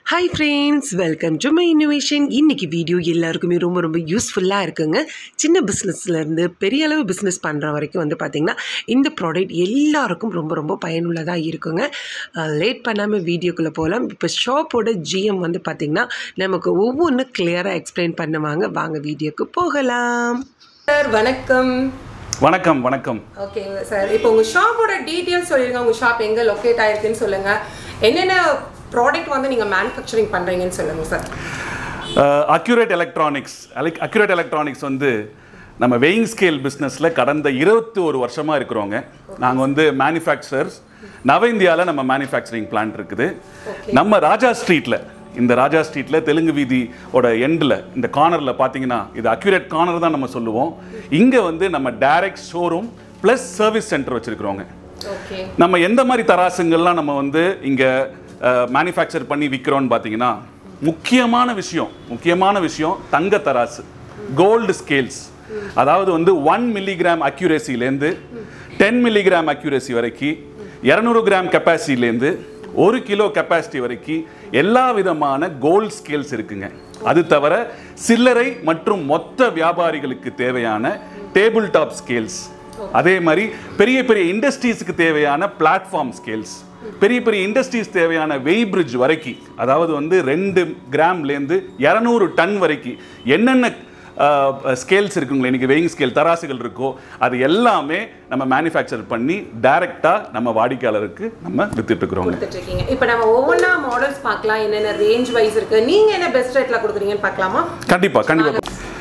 Hi friends welcome to my innovation இன்னைக்கு video எல்லாருக்குமே ரொம்ப ரொம்ப யூஸ்ஃபுல்லாக இருக்குங்க சின்ன பிஸ்னஸ்லேருந்து பெரிய அளவு பிஸ்னஸ் பண்ணுற வரைக்கும் வந்து பார்த்திங்கன்னா இந்த ப்ராடக்ட் எல்லாருக்கும் ரொம்ப ரொம்ப பயனுள்ளதாக இருக்குங்க லேட் பண்ணாமல் வீடியோக்குள்ளே போகலாம் இப்போ ஷாப்போட ஜிஎம் வந்து பார்த்திங்கன்னா நமக்கு ஒவ்வொன்றும் கிளியராக எக்ஸ்பிளைன் பண்ணுவாங்க வாங்க வீடியோக்கு போகலாம் சார் வணக்கம் வணக்கம் வணக்கம் ஓகேங்க சார் இப்போ உங்கள் ஷாப்போட டீட்டெயில்ஸ் சொல்லிடுங்க உங்கள் ஷாப் எங்கே லொக்கேட் ஆயிருக்குன்னு சொல்லுங்கள் என்னென்ன ப்ராடக்ட் வந்து நீங்கள் மேனுஃபேக்சரிங் பண்ணுறீங்கன்னு சொல்லுங்கள் sir accurate electronics accurate electronics வந்து நம்ம வெயிங் ஸ்கேல் பிஸ்னஸில் கடந்த இருபத்தி ஒரு வருஷமாக இருக்கிறோங்க நாங்கள் வந்து மேனுஃபேக்சரர்ஸ் நவ இந்தியாவில் நம்ம மேனுஃபேக்சரிங் பிளான்ட் இருக்குது நம்ம ராஜா ஸ்ட்ரீட்டில் இந்த ராஜா ஸ்ட்ரீட்டில் தெலுங்கு வீதியோட எண்டில் இந்த கார்னரில் பார்த்தீங்கன்னா இது அக்யூரேட் கார்னர் தான் நம்ம சொல்லுவோம் இங்கே வந்து நம்ம direct showroom plus service centre வச்சுருக்கிறோங்க ஓகே நம்ம எந்த மாதிரி தராசுங்கள்லாம் நம்ம வந்து இங்கே மேனுஃபேக்சர் பண்ணி விற்கிறோம்னு பார்த்தீங்கன்னா முக்கியமான விஷயம் முக்கியமான விஷயம் தங்க தராசு கோல்டு ஸ்கேல்ஸ் அதாவது வந்து ஒன் மில்லிகிராம் அக்யூரேசிலேருந்து டென் மில்லிகிராம் அக்யூரேசி வரைக்கும் இரநூறு கிராம் கெப்பாசிட்டிலேருந்து ஒரு கிலோ கெப்பாசிட்டி வரைக்கும் எல்லா விதமான கோல்ட் ஸ்கேல்ஸ் இருக்குங்க அது தவிர சில்லறை மற்றும் மொத்த வியாபாரிகளுக்கு தேவையான டேபிள் டாப் ஸ்கேல்ஸ் அதே மாதிரி பெரிய பெரிய இண்டஸ்ட்ரீஸுக்கு தேவையான பிளாட்ஃபார்ம் ஸ்கேல்ஸ் பெரிய பெரிய இண்டஸ்ட்ரீஸ் தேவையான வெய் பிரிட்ஜ் வரைக்கும் அதாவது வந்து ரெண்டு கிராம்லேருந்து இரநூறு டன் வரைக்கும் என்னென்ன ஸ்கேல்ஸ் இருக்குங்களே இன்னைக்கு வெயிங் ஸ்கேல் தராசுகள் இருக்கோ அது எல்லாமே நம்ம மேனுஃபேக்சர் பண்ணி டைரெக்டாக நம்ம வாடிக்கையாளருக்கு நம்ம வித்துட்டு இருக்கிறோங்க கொடுத்துட்ருக்கீங்க இப்போ நம்ம ஒவ்வொன்றா மாடல்ஸ் பார்க்கலாம் என்னென்ன ரேஞ்ச் வைஸ் இருக்குது நீங்கள் என்ன பெஸ்ட் ரேட்டில் கொடுக்குறீங்கன்னு பார்க்கலாமா கண்டிப்பா கண்டிப்பா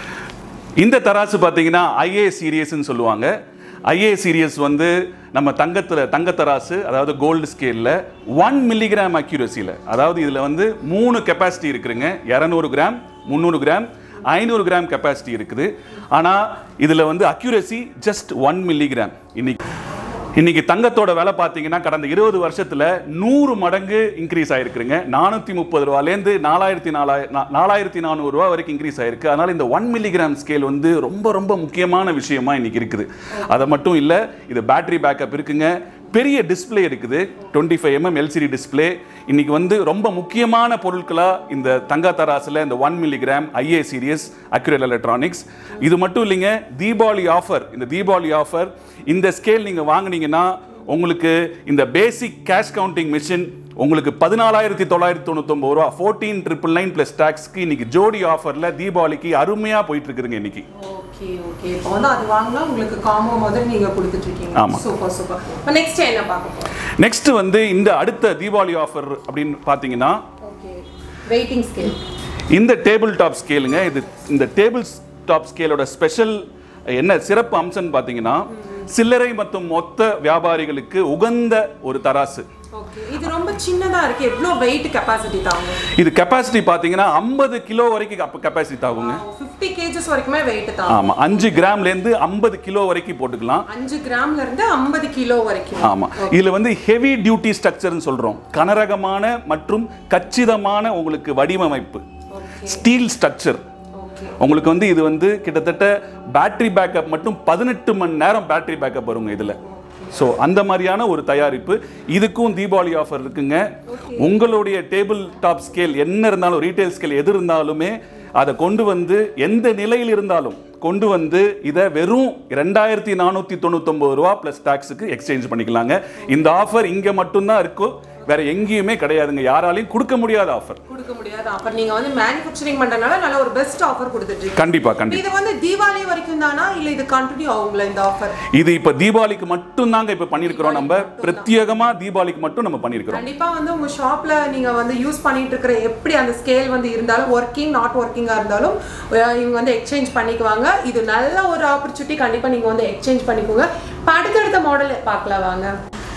இந்த தராசு பார்த்தீங்கன்னா ஐஏ சீரியஸ்ன்னு சொல்லுவாங்க ஐஏ சீரியஸ் வந்து நம்ம தங்கத்தில் தங்க தராசு அதாவது கோல்டு ஸ்கேலில் ஒன் மில்லிகிராம் அக்யூரஸியில் அதாவது இதில் வந்து மூணு கெப்பாசிட்டி இருக்குதுங்க இரநூறு கிராம் முந்நூறு கிராம் ஐநூறு கிராம் கெப்பாசிட்டி இருக்குது ஆனால் இதில் வந்து அக்யூரசி ஜஸ்ட் ஒன் மில்லிகிராம் இன்னைக்கு இன்னைக்கு தங்கத்தோட விலை பார்த்தீங்கன்னா கடந்த இருபது வருஷத்துல நூறு மடங்கு இன்க்ரீஸ் ஆயிருக்குங்க நானூற்றி முப்பது ரூபாலேருந்து நாலாயிரத்தி நாலாயிர நாலாயிரத்தி நானூறு ரூபா வரைக்கும் இன்க்ரீஸ் ஆயிருக்கு அதனால இந்த ஒன் மில்லிகிராம் ஸ்கேல் வந்து ரொம்ப ரொம்ப முக்கியமான விஷயமா இன்னைக்கு இருக்குது அதை மட்டும் இல்லை இது பேட்டரி பேக்கப் இருக்குங்க பெரிய டிஸ்ப்ளே இருக்குது twenty five MM LCD display இன்னைக்கு வந்து ரொம்ப முக்கியமான பொருட்களாக இந்த தங்க தராசில் இந்த ஒன் மில்லிகிராம் ஐஏ சீரியஸ் அக்யூரேட் எலக்ட்ரானிக்ஸ் இது மட்டும் இல்லைங்க தீபாவளி ஆஃபர் இந்த தீபாவளி ஆஃபர் இந்த ஸ்கேல் நீங்கள் வாங்குனீங்கன்னா உங்களுக்கு இந்த பேசிக் கேஷ் கவுண்டிங் மிஷின் உங்களுக்கு பதினாலாயிரத்தி தொள்ளாயிரத்தி தொண்ணூத்தொம்பது ரூபா ஃபோர்டீன் ட்ரிபிள் நைன் ப்ளஸ் டேக்ஸ்க்கு இன்னைக்கு ஜோடி ஆஃபரில் தீபாவளிக்கு அருமையாக போயிட்டு இருக்குதுங்க இன்னைக்கு ஓகே ஓகே இப்போ வந்து அது வாங்கினா உங்களுக்கு காம்போ முதல் நீங்கள் கொடுத்துட்ருக்கீங்க ஆமா. சூப்பர் சூப்பர் இப்போ நெக்ஸ்ட் என்ன பார்க்க போகிறோம் நெக்ஸ்ட் வந்து இந்த அடுத்த தீபாவளி ஆஃபர் அப்படின்னு பார்த்தீங்கன்னா ஓகே வெயிட்டிங் ஸ்கேல் இந்த டேபிள் டாப் ஸ்கேலுங்க இது இந்த டேபிள் டாப் ஸ்கேலோட ஸ்பெஷல் என்ன சிறப்பு அம்சம்னு பார்த்தீங்கன்னா சில்லறை மற்றும் மொத்த வியாபாரிகளுக்கு உகந்த ஒரு தராசு ஓகே இது ரொம்ப சின்னதா இருக்கு எவ்வளோ வெயிட் கெப்பாசிட்டி தாங்க இது கெப்பாசிட்டி பார்த்தீங்கன்னா ஐம்பது கிலோ வரைக்கும் கெப்பாசிட்டி தாகுங்க ஃபிஃப்டி கேஜஸ் வரைக்குமே வெயிட் தான் ஆமாம் அஞ்சு கிராம்லேருந்து ஐம்பது கிலோ வரைக்கும் போட்டுக்கலாம் அஞ்சு கிராம்ல இருந்து ஐம்பது கிலோ வரைக்கும் ஆமாம் இதில் வந்து ஹெவி டியூட்டி ஸ்ட்ரக்சர்னு சொல்கிறோம் கனரகமான மற்றும் கச்சிதமான உங்களுக்கு வடிவமைப்பு ஸ்டீல் ஸ்ட்ரக்சர் ஓகே உங்களுக்கு வந்து இது வந்து கிட்டத்தட்ட பேட்டரி பேக்கப் மட்டும் பதினெட்டு மணி நேரம் பேட்டரி பேக்கப் வருங்க இதில் ஸோ அந்த மாதிரியான ஒரு தயாரிப்பு இதுக்கும் தீபாவளி ஆஃபர் இருக்குங்க உங்களுடைய டேபிள் டாப் ஸ்கேல் என்ன இருந்தாலும் ரீட்டைல் ஸ்கேல் எது இருந்தாலுமே அதை கொண்டு வந்து எந்த நிலையில் இருந்தாலும் கொண்டு வந்து இதை வெறும் ரெண்டாயிரத்தி நானூற்றி தொண்ணூத்தொம்பது ரூபா ப்ளஸ் டேக்ஸுக்கு எக்ஸ்சேஞ்ச் பண்ணிக்கலாங்க இந்த ஆஃபர் இங்கே மட்டும்தான் இருக்கும் வேற எங்கேயுமே கிடையாதுங்க யாராலையும் கொடுக்க முடியாத ஆஃபர் கொடுக்க முடியாது ஆஃபர் நீங்க வந்து மேனுஃபேக்சரிங் பண்றதுனால நல்ல ஒரு பெஸ்ட் ஆஃபர் கொடுத்துட்டு இருக்கீங்க கண்டிப்பா கண்டிப்பா இது வந்து தீபாவளி வரைக்கும் தானா இல்ல இது கண்டினியூ ஆகுங்களா இந்த ஆஃபர் இது இப்ப தீபாவளிக்கு மட்டும் தாங்க இப்ப பண்ணிருக்கிறோம் நம்ம பிரத்யேகமா தீபாவளிக்கு மட்டும் நம்ம பண்ணிருக்கிறோம் கண்டிப்பா வந்து உங்க ஷாப்ல நீங்க வந்து யூஸ் பண்ணிட்டு இருக்கிற எப்படி அந்த ஸ்கேல் வந்து இருந்தாலும் ஒர்க்கிங் நாட் ஒர்க்கிங்கா இருந்தாலும் அஹ் இவங்க வந்து எக்ஸ்சேஞ்ச் பண்ணிக்குவாங்க இது நல்ல ஒரு ஆப்பர்ச்சுனிட்டி கண்டிப்பா நீங்க வந்து எக்ஸ்சேஞ்ச் பண்ணிக்கோங்க இப்ப அடுத்தடுத்த மாடல் பார்க்கலாம் வாங்க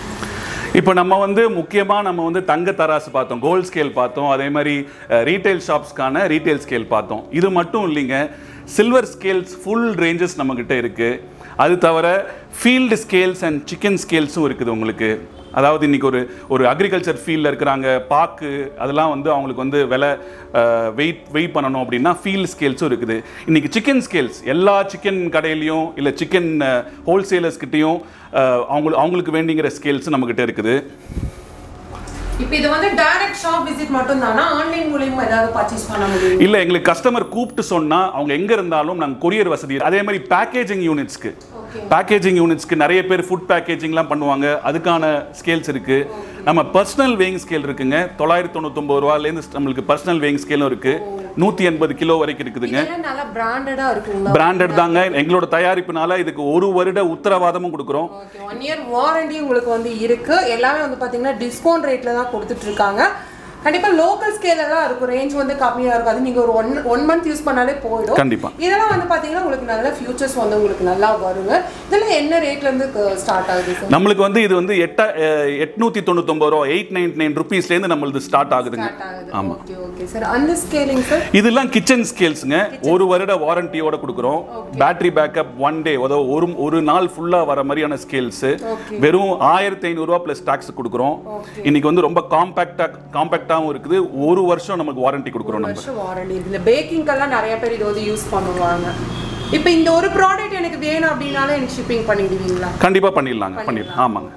இப்போ நம்ம வந்து முக்கியமாக நம்ம வந்து தங்க தராசு பார்த்தோம் கோல்ட் ஸ்கேல் பார்த்தோம் அதே மாதிரி ரீட்டைல் ஷாப்ஸ்க்கான ரீட்டைல் ஸ்கேல் பார்த்தோம் இது மட்டும் இல்லைங்க சில்வர் ஸ்கேல்ஸ் ஃபுல் ரேஞ்சஸ் நம்மக்கிட்ட இருக்குது அது தவிர ஃபீல்டு ஸ்கேல்ஸ் அண்ட் சிக்கன் ஸ்கேல்ஸும் இருக்குது உங்களுக்கு அதாவது இன்னைக்கு ஒரு ஒரு அக்ரிகல்ச்சர் ஃபீல்டில் இருக்கிறாங்க பாக்கு அதெல்லாம் வந்து அவங்களுக்கு வந்து விலை வெயிட் வெயிட் பண்ணணும் அப்படின்னா ஃபீல்ட் ஸ்கேல்ஸும் இருக்குது இன்னைக்கு சிக்கன் ஸ்கேல்ஸ் எல்லா சிக்கன் கடையிலையும் இல்லை சிக்கன் ஹோல்சேலர்ஸ்கிட்டையும் அவங்களுக்கு அவங்களுக்கு வேண்டிங்கிற ஸ்கேல்ஸ் நம்மக்கிட்ட இருக்குது இப்போ இது வந்து டைரக்ட் ஷாப் விசிட் மட்டும் தானா ஆன்லைன் மூலியமா ஏதாவது பர்ச்சேஸ் பண்ண முடியும் இல்ல எங்களுக்கு கஸ்டமர் கூப்பிட்டு சொன்னா அவங்க எங்க இருந்தாலும் நாங்க கொரியர் வசதி அதே மாதிரி பேக்கேஜிங் யூனிட்ஸ்க்கு பேக்கேஜிங் யூனிட்ஸ்க்கு நிறைய பேர் ஃபுட் பேக்கேஜிங்லாம் பண்ணுவாங்க அதுக்கான ஸ்கேல்ஸ் இருக்கு நம்ம பர்சனல் வேயிங் ஸ்கேல் இருக்குங்க தொள்ளாயிரத்தி தொண்ணூத்தொம்பது ரூபாலேருந்து நம்மளுக்கு பர்சனல் வேயிங் ஸ்கேலும் இருக்கு நூற்றி எண்பது கிலோ வரைக்கும் இருக்குதுங்க இதெல்லாம் நல்லா பிராண்டடா இருக்குங்களா பிராண்டட் தாங்க எங்களோட தயாரிப்புனால இதுக்கு ஒரு வருட உத்தரவாதமும் கொடுக்குறோம் ஓகே ஒன் இயர் வாரண்டி உங்களுக்கு வந்து இருக்கு எல்லாமே வந்து பாத்தீங்கன்னா டிஸ்கவுண்ட் ரேட்ல தான் கொடுத்துட்டு இருக்காங்க கண்டிப்பா லோக்கல் ஸ்கேல் எல்லாம் இருக்கும் ரேஞ்ச் வந்து கம்மியா இருக்கும் அது நீங்க ஒரு ஒன் ஒன் மந்த் யூஸ் பண்ணாலே போயிடும் கண்டிப்பா இதெல்லாம் வந்து பாத்தீங்கன்னா உங்களுக்கு நல்ல ஃபியூச்சர்ஸ் வந்து உங்களுக்கு நல்லா வருங்க இதெல்லாம் என்ன ரேட்ல இருந்து ஸ்டார்ட் ஆகுது சார் நம்மளுக்கு வந்து இது வந்து எட்ட அஹ், எட்நூத்தி தொண்ணூத்தொம்பது ரூபா எயிட் நைன்டி நைன் ருபீஸ்லேருந்து நம்மளுது ஸ்டார்ட் ஆகுதுங்க ஸ்டார்ட் ஆகுது ஆமா. ஓகே ஓகே சார் அந்த ஸ்கேலிங் சார் இதெல்லாம் கிச்சன் ஸ்கேல்ஸுங்க ஒரு வருட வாரண்டியோட கொடுக்குறோம் பேட்டரி பேக்கப் ஒன் டே அதாவது ஒரு ஒரு நாள் ஃபுல்லா வர மாதிரியான ஸ்கேல்ஸ் வெறும் ஆயிரத்தி ஐநூறுரூவா ப்ளஸ் டாக்ஸ் கொடுக்குறோம் இன்னைக்கு வந்து ரொம்ப காம்பேக்டா காம்பேக்டாகவும் இருக்குது ஒரு வருஷம் நமக்கு வாரண்டி கொடுக்குறோம் நம்ம வருஷம் வாரண்டி இதுல பேக்கிங்கெல்லாம் நிறைய பேர் இது வந்து யூஸ் பண்ணுவாங்க இப்போ இந்த ஒரு ப்ராடக்ட் எனக்கு வேணும் அப்படின்னாலும் எனக்கு ஷிப்பிங் பண்ணிடுவீங்களா கண்டிப்பா பண்ணிடலாங்க பண்ணிடலாம் ஆமாங்க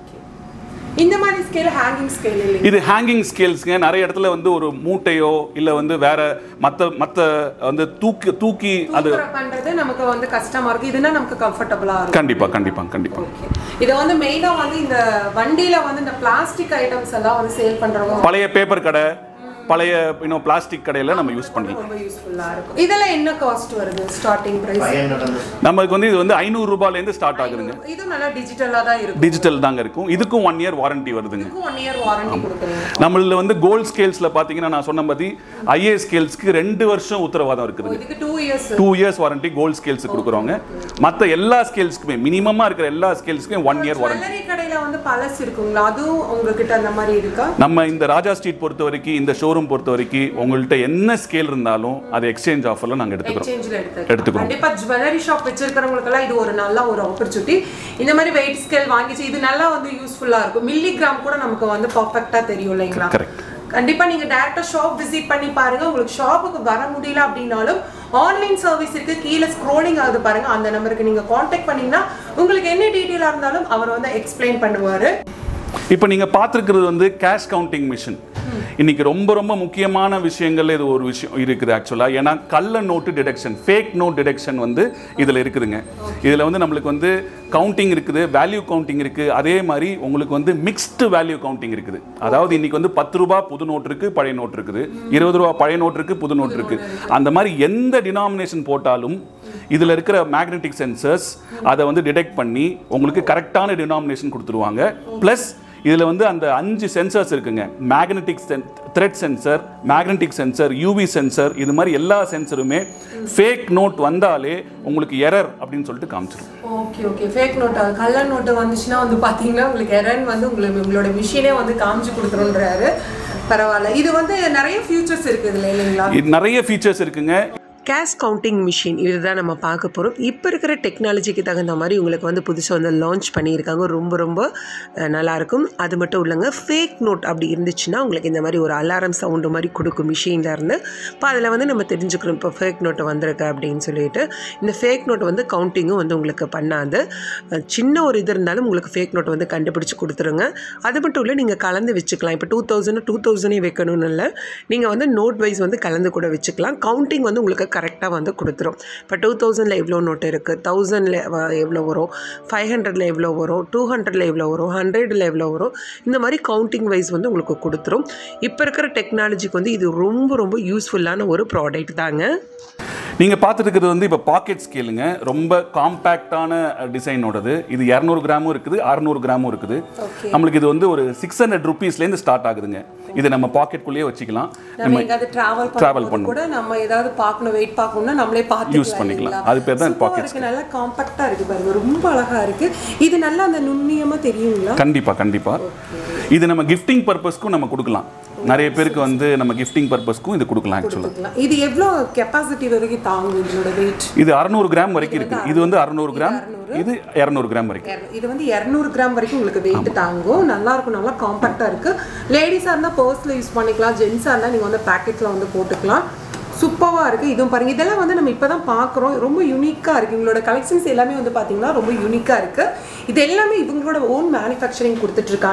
இந்த மாதிரி ஸ்கேல் ஹேங்கிங் ஸ்கேல் இல்லைங்க இது ஹேங்கிங் ஸ்கேல்ஸ்ங்க நிறைய இடத்துல வந்து ஒரு மூட்டையோ இல்ல வந்து வேற மத்த மத்த வந்து தூக்கி தூக்கி அது தூக்குற பண்றது நமக்கு வந்து கஷ்டமா இருக்கு இதுனா நமக்கு கம்ஃபர்டபுளா இருக்கும் கண்டிப்பா கண்டிப்பா கண்டிப்பா இது வந்து மெயினா வந்து இந்த வண்டியில வந்து இந்த பிளாஸ்டிக் ஐட்டம்ஸ் எல்லாம் வந்து சேல் பண்றவங்க பழைய பேப்பர் கடை பழைய இன்னும் பிளாஸ்டிக் கடையில நம்ம யூஸ் பண்ணலாம் ரொம்ப யூஸ்ஃபுல்லா இருக்கும் இதெல்லாம் என்ன காஸ்ட் வருது ஸ்டார்டிங் பிரைஸ் நமக்கு வந்து இது வந்து ஐநூறு ரூபாயிலேருந்து ஸ்டார்ட் ஆகுதுங்க இதுவும் நல்லா டிஜிட்டலா தான் இருக்கும் டிஜிட்டல் தாங்க இருக்கும் இதுக்கும் ஒன் இயர் வாரண்டி வருதுங்க இதுக்கும் ஒன் இயர் வாரண்டி கொடுக்குறீங்க நம்மள வந்து கோல்ட் ஸ்கேல்ஸ்ல பாத்தீங்கன்னா நான் சொன்ன மாதிரி ஐஏ ஸ்கேல்ஸ்க்கு ரெண்டு வருஷம் உத்தரவாதம் இருக்குதுங்க இதுக்கு two years two years warranty gold scales கொடுக்குறோங்க மற்ற எல்லா ஸ்கேல்ஸ்க்குமே மினிமமா இருக்கிற எல்லா ஸ்கேல்ஸ்க்குமே ஒன் இயர் வாரண்டி ஜுவல்லரி கடையில வந்து பழசு இருக்குங்களா அதுவும் உங்ககிட்ட அந்த மாதிரி இருக்கா நம்ம இந்த ராஜா ஸ்ட்ரீட் பொறுத்த வரைக்கும் இந்த ஷோரூம் பொறுத்த வரைக்கும் உங்கள்கிட்ட என்ன ஸ்கேல் இருந்தாலும் அது எக்ஸ்சேஞ்ச் ஆஃபர்ல நாங்க எடுத்துக்கிறோம் எக்ஸ்சேஞ்சில் எடுத்து எடுத்துக்கிறோம். கண்டிப்பா ஜுவல்லரி ஷாப் வச்சிருக்கிறவங்களுக்கெல்லாம் இது ஒரு நல்ல ஒரு ஆப்பர்ச்சுனிட்டி இந்த மாதிரி வெயிட் ஸ்கேல் வாங்கிச்சு இது நல்லா வந்து யூஸ்ஃபுல்லா இருக்கும் மில்லி கிராம் கூட நமக்கு வந்து பர்ஃபெக்ட்டா தெரியும் இல்லைங்களா Correct. கண்டிப்பா நீங்க டேரக்டா ஷாப் விசிட் பண்ணி பாருங்க உங்களுக்கு ஷாப்புக்கு வர முடியல அப்படின்னாலும் ஆன்லைன் சர்வீஸ் இருக்கு கீழே ஸ்க்ரோலிங் ஆகுது பாருங்க அந்த நம்பருக்கு நீங்க காண்டாக்ட் பண்ணீங்கன்னா உங்களுக்கு என்ன டீட்டெயிலா இருந்தாலும் அவர் வந்து எக்ஸ்பிளைன் பண்ணுவாரு இப்போ நீங்க பார்த்துருக்கிறது வந்து கேஷ் கவுண்டிங் மிஷின் இன்னைக்கு ரொம்ப ரொம்ப முக்கியமான விஷயங்கள்ல இது ஒரு விஷயம் இருக்குது ஆக்சுவலாக ஏன்னா கள்ள நோட்டு டிடெக்ஷன் ஃபேக் நோட் டிடெக்ஷன் வந்து இதில் இருக்குதுங்க இதில் வந்து நம்மளுக்கு வந்து கவுண்டிங் இருக்குது வேல்யூ கவுண்டிங் இருக்குது அதே மாதிரி உங்களுக்கு வந்து மிக்ஸ்டு வேல்யூ கவுண்டிங் இருக்குது அதாவது இன்னைக்கு வந்து பத்து ரூபா புது நோட் இருக்கு பழைய நோட் இருக்குது இருபது ரூபா பழைய நோட் இருக்கு புது நோட் இருக்கு அந்த மாதிரி எந்த டினாமினேஷன் போட்டாலும் இதில் இருக்கிற மேக்னெட்டிக் சென்சர்ஸ் அதை வந்து டிடெக்ட் பண்ணி உங்களுக்கு கரெக்டான டினாமினேஷன் கொடுத்துருவாங்க ப்ளஸ் இதில் வந்து அந்த அஞ்சு சென்சர்ஸ் இருக்குங்க magnetic sensor thread sensor magnetic sensor UV sensor இது மாதிரி எல்லா சென்சருமே ஃபேக் நோட் வந்தாலே உங்களுக்கு எரர் அப்படின்னு சொல்லிட்டு காமிச்சிரும் ஓகே ஓகே ஃபேக் நோட் கள்ள நோட்டு வந்துச்சுன்னா வந்து பார்த்தீங்கன்னா உங்களுக்கு எரன் வந்து உங்களுக்கு உங்களோட மிஷினே வந்து காமிச்சு கொடுத்துருன்றாரு பரவாயில்ல இது வந்து நிறைய ஃபியூச்சர்ஸ் இருக்குது இதில் இல்லைங்களா இது நிறைய ஃபீச்சர்ஸ் இருக்குங்க கேஷ் கவுண்டிங் மிஷின் இதுதான் நம்ம பார்க்க போகிறோம் இப்போ இருக்கிற டெக்னாலஜிக்கு தகுந்த மாதிரி உங்களுக்கு வந்து புதுசாக வந்து லான்ச் பண்ணியிருக்காங்க ரொம்ப ரொம்ப அஹ், நல்லாயிருக்கும் அது மட்டும் இல்லைங்க ஃபேக் நோட் அப்படி இருந்துச்சுன்னா உங்களுக்கு இந்த மாதிரி ஒரு அலாரம் சவுண்டு மாதிரி கொடுக்கும் மிஷினில் இருந்து இப்போ அதில் வந்து நம்ம தெரிஞ்சுக்கிறோம் இப்போ ஃபேக் நோட்டு வந்திருக்கு அப்படின்னு சொல்லிட்டு இந்த ஃபேக் நோட் வந்து கவுண்டிங்கும் வந்து உங்களுக்கு பண்ணாது அஹ், சின்ன ஒரு இது இருந்தாலும் உங்களுக்கு ஃபேக் நோட் வந்து கண்டுபிடிச்சு கொடுத்துருங்க அது மட்டும் இல்லை நீங்கள் கலந்து வச்சுக்கலாம் இப்போ டூ தௌசண்ட் டூ தௌசண்டே வைக்கணும்னு இல்லை நீங்கள் வந்து நோட் வைஸ் வந்து கலந்து கூட வச்சுக்கலாம் கவுண்டிங் வந்து உங்களுக்கு கரெக்டாக வந்து கொடுத்துரும் இப்போ டூ தௌசண்டில் எவ்வளோ நோட் இருக்குது தௌசண்டில் எவ்வளோ வரும் ஃபைவ் ஹண்ட்ரடில் எவ்வளோ வரும் டூ ஹண்ட்ரடில் எவ்வளோ வரும் ஹண்ட்ரடில் எவ்வளோ வரும் இந்த மாதிரி கவுண்டிங் வைஸ் வந்து உங்களுக்கு கொடுத்துரும் இப்போ இருக்கிற டெக்னாலஜிக்கு வந்து இது ரொம்ப ரொம்ப யூஸ்ஃபுல்லான ஒரு ப்ராடக்ட் தாங்க நீங்க பார்த்துட்டு இருக்கிறது வந்து இப்போ பாக்கெட் ஸ்கேலுங்க ரொம்ப காம்பேக்டான டிசைனோடது இது இரநூறு கிராமும் இருக்குது அறநூறு கிராமும் இருக்குது நம்மளுக்கு இது வந்து ஒரு சிக்ஸ் ஹண்ட்ரட் ருபீஸ்லேருந்து ஸ்டார்ட் ஆகுதுங்க இது நம்ம பாக்கெட்குள்ளேயே வச்சுக்கலாம் நம்ம எங்காவது டிராவல் travel பண்ணும்போது கூட நம்ம ஏதாவது பார்க்கணும் வெயிட் பார்க்கணும்னா நம்மளே பார்த்துக்கலாம் Use பண்ணிக்கலாம். இல்லைங்களா? அது பேர் தான் Super-ஆ pocket இருக்கு நல்லா காம்பாக்டா இருக்கு பாருங்க ரொம்ப அழகா இருக்கு இது நல்லா அந்த நுண்ணியமா தெரியுங்களா கண்டிப்பா கண்டிப்பா இது நம்ம கிஃப்டிங் பர்பஸ்க்கும் நம்ம கொடுக்கலாம் நிறைய பேருக்கு வந்து நம்ம கிஃப்டிங் பர்பஸ்க்கும் இது கொடுக்கலாம் ஆக்சுவலாக கொடுத்துக்கலாம். இது எவ்வளோ கெப்பாசிட்டி வரைக்கும் தாங்கும் இதனோட வெயிட் இது அறநூறு கிராம் வரைக்கும் இருக்குது இது வந்து அறநூறு கிராம் இது இரநூறு கிராம் வரைக்கும் இது வந்து இரநூறு கிராம் வரைக்கும் உங்களுக்கு வெயிட் தாங்கும் நல்லா இருக்கும் நல்லா காம்பாக்டா இருக்கு லேடிஸாக இருந்தால் பர்ஸ்ல யூஸ் பண்ணிக்கலாம் ஜென்ஸாக இருந்தால் நீங்கள் வந்து பேக்கெட்ல வந்து போட்டுக்கலாம் சூப்பராக இருக்குது இதுவும் பாருங்க இதெல்லாம் வந்து நம்ம இப்போ தான் பார்க்குறோம் ரொம்ப யூனிக்காக இருக்குது இவங்களோட கலெக்ஷன்ஸ் எல்லாமே வந்து பார்த்தீங்கன்னா ரொம்ப யூனிக்காக இருக்குது இது எல்லாமே இவங்களோட ஓன் மேனுஃபேக்சரிங் கொடுத்துட்ருக்காங்க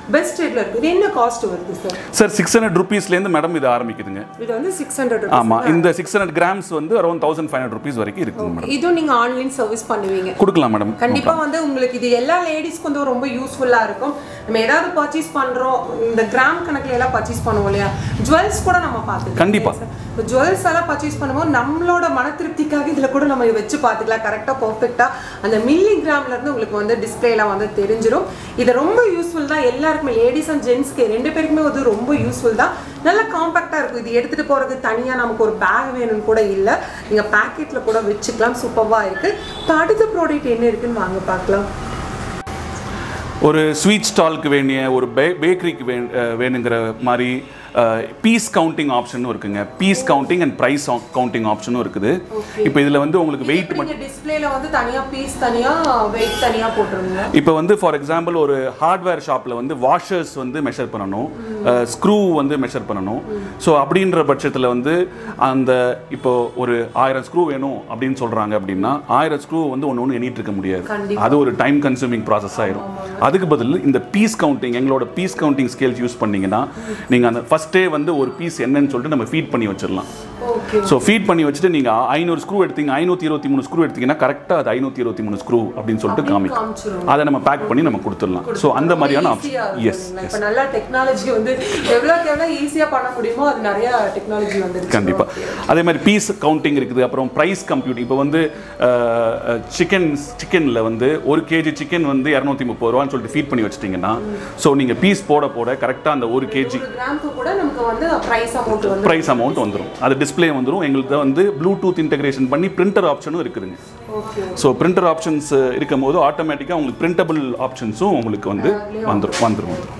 பெஸ்ட் ரேட்ல இருக்கு இது என்ன காஸ்ட் வருது சார் சார் சிக்ஸ் ஹண்ட்ரட் ருபீஸ்லேருந்து மேடம் இது ஆரம்பிக்குதுங்க இது வந்து சிக்ஸ் ஹண்ட்ரட் ஆமாம் இந்த சிக்ஸ் ஹண்ட்ரட் கிராம்ஸ் வந்து around thousand five hundred rupees வரைக்கும் இருக்குங்க மேடம் இதுவும் நீங்க ஆன்லைன் சர்வீஸ் பண்ணுவீங்க கொடுக்கலாம் மேடம் கண்டிப்பா வந்து உங்களுக்கு இது எல்லா லேடிஸ்க்கு வந்து ரொம்ப யூஸ்ஃபுல்லா இருக்கும் நம்ம ஏதாவது பர்ச்சேஸ் பண்றோம் இந்த கிராம் கணக்குல எல்லாம் பர்ச்சேஸ் பண்ணுவோம் இல்லையா ஜுவல்ஸ் கூட நம்ம பார்த்துக்கலாம் கண்டிப்பா. இப்போ ஜுவல்ஸ் எல்லாம் பர்ச்சேஸ் பண்ணும்போது நம்மளோட மன திருப்திக்காக இதுல கூட நம்ம வச்சு பார்த்துக்கலாம் கரெக்டா பர்ஃபெக்டா அந்த மில்லி கிராம்ல இருந்து உங்களுக்கு வந்து டிஸ்பிளேலாம் வந்து தெரிஞ்சிடும் இது ரொம்ப யூஸ்ஃபுல் தான் எல்லாருக்குமே லேடிஸ் அண்ட் ஜென்ஸ்க்கு ரெண்டு பேருக்குமே வந்து ரொம்ப யூஸ்ஃபுல் தான் நல்ல காம்பாக்டா இருக்கும் இது எடுத்துட்டு போறதுக்கு தனியா நமக்கு ஒரு பேக் வேணும்னு கூட இல்ல நீங்க பாக்கெட்ல கூட வச்சுக்கலாம் சூப்பர்வா இருக்கு இப்போ அடுத்த ப்ராடக்ட் என்ன இருக்குன்னு வாங்க பார்க்கலாம் ஒரு ஸ்வீட் ஸ்டாலுக்கு வேண்டிய ஒரு பே பேக்கரிக்கு வே அஹ் வேணுங்கிற மாதிரி பீஸ் கவுண்டிங் ஆப்ஷனும் இருக்குங்க piece counting and price counting ஆப்ஷனும் இருக்குது இப்போ இதில் வந்து உங்களுக்கு வெயிட் நீங்க டிஸ்பிளேல வந்து தனியா பீஸ் தனியா வெயிட் தனியா போட்டுருங்க இப்போ வந்து ஃபார் எக்ஸாம்பிள் ஒரு ஹார்ட்வேர் ஷாப்பில் வந்து வாஷர்ஸ் வந்து மெஷர் பண்ணணும் ஸ்க்ரூ வந்து மெஷர் பண்ணணும் ஸோ அப்படின்ற பட்சத்தில் வந்து அந்த இப்போ ஒரு ஆயிரம் ஸ்க்ரூ வேணும் அப்படின்னு சொல்கிறாங்க அப்படின்னா ஆயிரம் ஸ்க்ரூ வந்து ஒன்று ஒன்று எண்ணிட்டு இருக்க முடியாது கண்டிப்பா. அது ஒரு டைம் கன்சூமிங் ப்ராசஸ் ஆயிரும் அதுக்கு பதில் இந்த பீஸ் கவுண்டிங் எங்களோட பீஸ் கவுண்டிங் ஸ்கேல்ஸ் யூஸ் பண்ணீங்கன்னா நீங்கள் அந்த ஃபஸ்ட்டே வந்து ஒரு பீஸ் என்னன்னு சொல்லிட்டு நம்ம ஃபீட் பண்ணி வச்சிடலாம் ஓகே ஸோ ஃபீட் பண்ணி வச்சுட்டு நீங்கள் ஐநூறு ஸ்க்ரூ எடுத்தீங்க ஐநூற்றி இருபத்தி மூணு ஸ்க்ரூ எடுத்தீங்கன்னா கரெக்டாக அது ஐநூற்றி இருபத்தி மூணு ஸ்க்ரூ அப்படின்னு சொல்லிட்டு காமிக்கும் காமிச்சிரும் அதை நம்ம பேக் பண்ணி நம்ம கொடுத்துடலாம் ஸோ அந்த மாதிரியான ஈஸியா ஆப்ஷன் இருக்கும் எஸ் இல்லைங்களா? இப்ப நல்லா டெக்னாலஜி வந்து எவ்வளவுக்கு எவ்வளவு ஈஸியா பண்ண முடியுமோ அது நிறைய டெக்னாலஜி வந்துருச்சு கண்டிப்பா அதே மாதிரி பீஸ் கவுண்டிங் இருக்குது அப்புறம் ப்ரைஸ் கம்ப்யூட்டிங் இப்போ வந்து சிக்கன் சிக்கனில் வந்து ஒரு கேஜி சிக்கன் வந்து இரநூத்தி முப்பது ரூபான்னு சொல்லிட்டு ஃபீட் பண்ணி வச்சிட்டிங்கன்னா ஸோ நீங்கள் பீஸ் போட போட கரெக்டாக அந்த ஒரு கேஜி ஒரு கிராமுக்கு கூட நமக்கு வந்து பிரைஸ் அமௌண்ட் வந்து ப்ரைஸ் அமௌண்ட் வந்துடும் அது டிஸ்ப்ளே வந்துடும் எங்களுக்கு வந்து ப்ளூடூத் இன்டகிரேஷன் பண்ணி பிரிண்டர் ஆப்ஷனும் இருக்குதுங்க ஓகே ஸோ பிரிண்டர் ஆப்ஷன்ஸ் இருக்கும் போது ஆட்டோமேட்டிக்காக உங்களுக்கு பிரிண்டபிள் ஆப்ஷன்ஸும் உங்களுக்கு வந்து வந்துடும் வந்துடும் வந்துடும்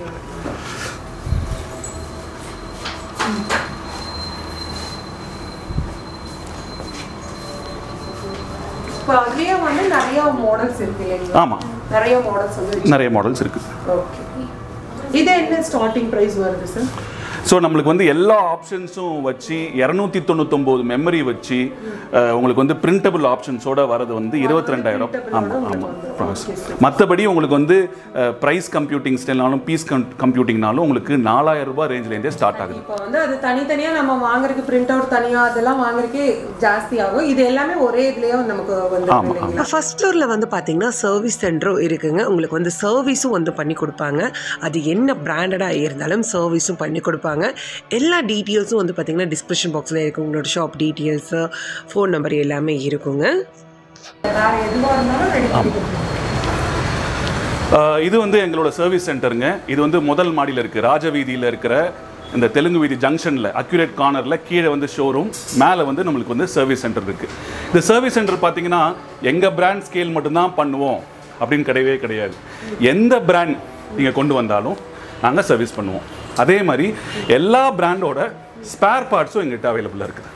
இப்போ அதுலயே வந்து நிறைய மாடல்ஸ் இருக்கு இல்லைங்களா ஆமாம் நிறைய மாடல்ஸ் வந்து இருக்கு. நிறைய மாடல்ஸ் இருக்குது ஓகே இது என்ன ஸ்டார்டிங் பிரைஸ் வருது சார் ஸோ நம்மளுக்கு வந்து எல்லா ஆப்ஷன்ஸும் வச்சு இரநூத்தி தொண்ணூத்தொம்போது மெமரி வச்சு அஹ், உங்களுக்கு வந்து பிரிண்டபிள் ஆப்ஷன்ஸோட வரது வந்து இருபத்தி ரெண்டாயிரம் ஆமாம் ஆமாம் மற்றபடி உங்களுக்கு வந்து ப்ரைஸ் கம்ப்யூட்டிங் ஸ்டைல்னாலும் பீஸ் கம்ப்யூட்டிங்னாலும் உங்களுக்கு நாலாயிரம் ரூபாய் ரேஞ்சிலேருந்தே ஸ்டார்ட் ஆகுது இப்போ வந்து அது தனித்தனியா நம்ம வாங்குறதுக்கு பிரிண்ட் அவுட் தனியா அதெல்லாம் வாங்குறதுக்கே ஜாஸ்தி ஆகும் இது எல்லாமே ஒரே இதுலயே நமக்கு வந்து ஆமா, இல்லைங்களா ஃபர்ஸ்ட் ஃப்ளோரில் வந்து பார்த்தீங்கன்னா சர்வீஸ் சென்டரும் இருக்குங்க உங்களுக்கு வந்து சர்வீஸும் வந்து பண்ணி கொடுப்பாங்க அது என்ன பிராண்டடாக இருந்தாலும் சர்வீஸும் பண்ணி கொடுப்பாங்க எல்லா டீட்டெயில்ஸும் வந்து பார்த்தீங்கன்னா டிஸ்கிரிப்ஷன் பாக்ஸில் இருக்கும் உங்களோட ஷாப் டீட்டெயில்ஸு ஃபோன் நம்பர் எல்லாமே இருக்குங்க வேற எதுவா இருந்தாலும் ரெடி பண்ணி கொடுப்போம் அஹ், இது வந்து எங்களோட சர்வீஸ் சென்டருங்க இது வந்து முதல் மாடியில் இருக்குது ராஜவீதியில் இருக்கிற இந்த தெலுங்கு வீதி ஜங்ஷனில் அக்யூரேட் கார்னரில் கீழே வந்து ஷோரூம் மேலே வந்து நம்மளுக்கு வந்து சர்வீஸ் சென்டர் இருக்குது இந்த சர்வீஸ் சென்டர் பார்த்தீங்கன்னா எங்கள் பிராண்ட் ஸ்கேல் மட்டும்தான் பண்ணுவோம் அப்படின்னு கிடையவே கிடையாது எந்த பிராண்ட் நீங்கள் கொண்டு வந்தாலும் நாங்கள் சர்வீஸ் பண்ணுவோம் அதே மாதிரி எல்லா பிராண்டோட ஸ்பேர் பார்ட்ஸும் எங்கள்கிட்ட அவைலபிளாக இருக்குது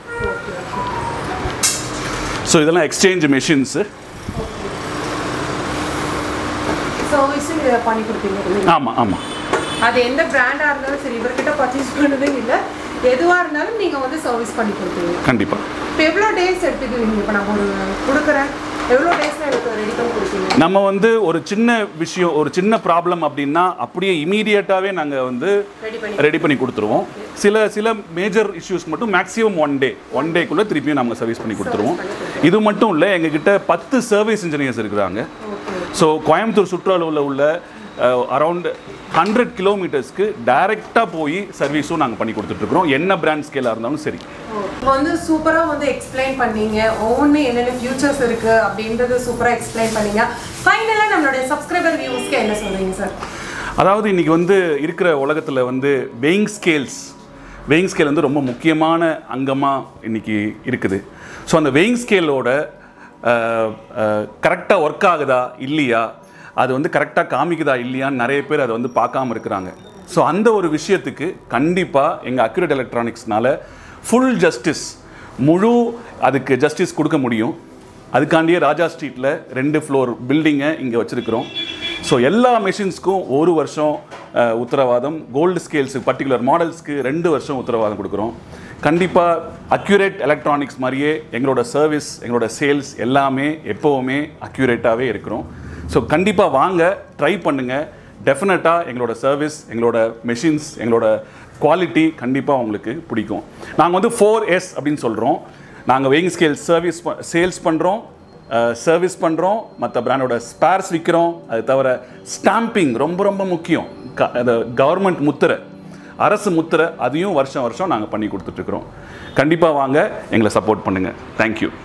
ஸோ இதெல்லாம் எக்ஸ்சேஞ்ச் மெஷின்ஸு சர்வீஸும் இதை பண்ணி கொடுப்பீங்க இல்லைங்களா? ஆமாம் ஆமாம் அது எந்த பிராண்டா இருந்தாலும் சரி இவர்கிட்ட பர்ச்சேஸ் பண்ணதே இல்லை எதுவா இருந்தாலும் நீங்க வந்து சர்வீஸ் பண்ணி கொடுப்பீங்க கண்டிப்பாக இப்போ எவ்வளோ டேஸ் எடுத்துக்குவீங்க இப்போ நான் ஒரு கொடுக்குறேன் எவ்வளோ டேஸ்ல எனக்கு ரெடி பண்ணி கொடுப்பீங்க நம்ம வந்து ஒரு சின்ன விஷயம் ஒரு சின்ன ப்ராப்ளம் அப்படின்னா அப்படியே இமீடியட்டாகவே நாங்கள் வந்து ரெடி பண்ணி ரெடி பண்ணி கொடுத்துருவோம் சில சில மேஜர் இஷ்யூஸ் மட்டும் மேக்ஸிமம் ஒன் டே ஒன் டேக்குள்ளே திருப்பியும் நாங்கள் சர்வீஸ் பண்ணி கொடுத்துருவோம் இது மட்டும் இல்லை எங்ககிட்ட பத்து சர்வீஸ் இன்ஜினியர்ஸ் இருக்கிறாங்க ஸோ கோயம்புத்தூர் சுற்றுலாவில் உள்ள அரவுண்ட் ஹண்ட்ரட் கிலோமீட்டர்ஸ்க்கு டைரெக்டாக போய் சர்வீஸும் நாங்கள் பண்ணி கொடுத்துட்ருக்குறோம் என்ன பிராண்ட் ஸ்கேலாக இருந்தாலும் சரி இப்போ வந்து சூப்பராக வந்து எக்ஸ்பிளைன் பண்ணீங்க ஒவ்வொன்று என்னென்ன ஃபியூச்சர்ஸ் இருக்கு அப்படின்றது சூப்பராக எக்ஸ்பிளைன் பண்ணீங்க ஃபைனலாக நம்மளுடைய சப்ஸ்கிரைபர் வியூஸ்க்கு என்ன சொல்றீங்க சார் அதாவது இன்னைக்கு வந்து இருக்கிற உலகத்தில் வந்து வெயிங் ஸ்கேல்ஸ் வெயிங் ஸ்கேல் வந்து ரொம்ப முக்கியமான அங்கமாக இன்னைக்கு இருக்குது ஸோ அந்த வெயிங் ஸ்கேலோட கரெக்டாக ஒர்க் ஆகுதா இல்லையா அது வந்து கரெக்டாக காமிக்குதா இல்லையான்னு நிறைய பேர் அதை வந்து பார்க்காம இருக்கிறாங்க ஸோ அந்த ஒரு விஷயத்துக்கு கண்டிப்பாக எங்கள் அக்யூரேட் எலக்ட்ரானிக்ஸ்னால ஃபுல் ஜஸ்டிஸ் முழு அதுக்கு ஜஸ்டிஸ் கொடுக்க முடியும் அதுக்காண்டியே ராஜா ஸ்ட்ரீட்டில் ரெண்டு ஃப்ளோர் பில்டிங்கை இங்கே வச்சுருக்கிறோம் ஸோ எல்லா மெஷின்ஸ்க்கும் ஒரு வருஷம் அஹ், உத்தரவாதம் கோல்டு ஸ்கேல்ஸு பர்டிகுலர் மாடல்ஸ்க்கு ரெண்டு வருஷம் உத்தரவாதம் கொடுக்குறோம் கண்டிப்பாக அக்யூரேட் எலக்ட்ரானிக்ஸ் மாதிரியே எங்களோட சர்வீஸ் எங்களோட சேல்ஸ் எல்லாமே எப்போவுமே அக்யூரேட்டாகவே இருக்கிறோம் ஸோ கண்டிப்பாக வாங்க ட்ரை பண்ணுங்கள் டெஃபினட்டாக எங்களோட சர்வீஸ் எங்களோட மெஷின்ஸ் எங்களோட குவாலிட்டி கண்டிப்பாக உங்களுக்கு பிடிக்கும் நாங்கள் வந்து ஃபோர் எஸ் அப்படின்னு சொல்கிறோம் நாங்கள் வெயிங் ஸ்கேல் சர்வீஸ் சேல்ஸ் பண்ணுறோம் சர்வீஸ் பண்ணுறோம் மற்ற பிராண்டோட ஸ்பேர்ஸ் விற்கிறோம் அது தவிர ஸ்டாம்பிங் ரொம்ப ரொம்ப முக்கியம் க அந்த கவர்மெண்ட் முத்திரை அரசு முத்திரை அதையும் வருஷம் வருஷம் நாங்கள் பண்ணி கொடுத்துட்ருக்குறோம் கண்டிப்பாக வாங்க எங்களை சப்போர்ட் பண்ணுங்கள் தேங்க்யூ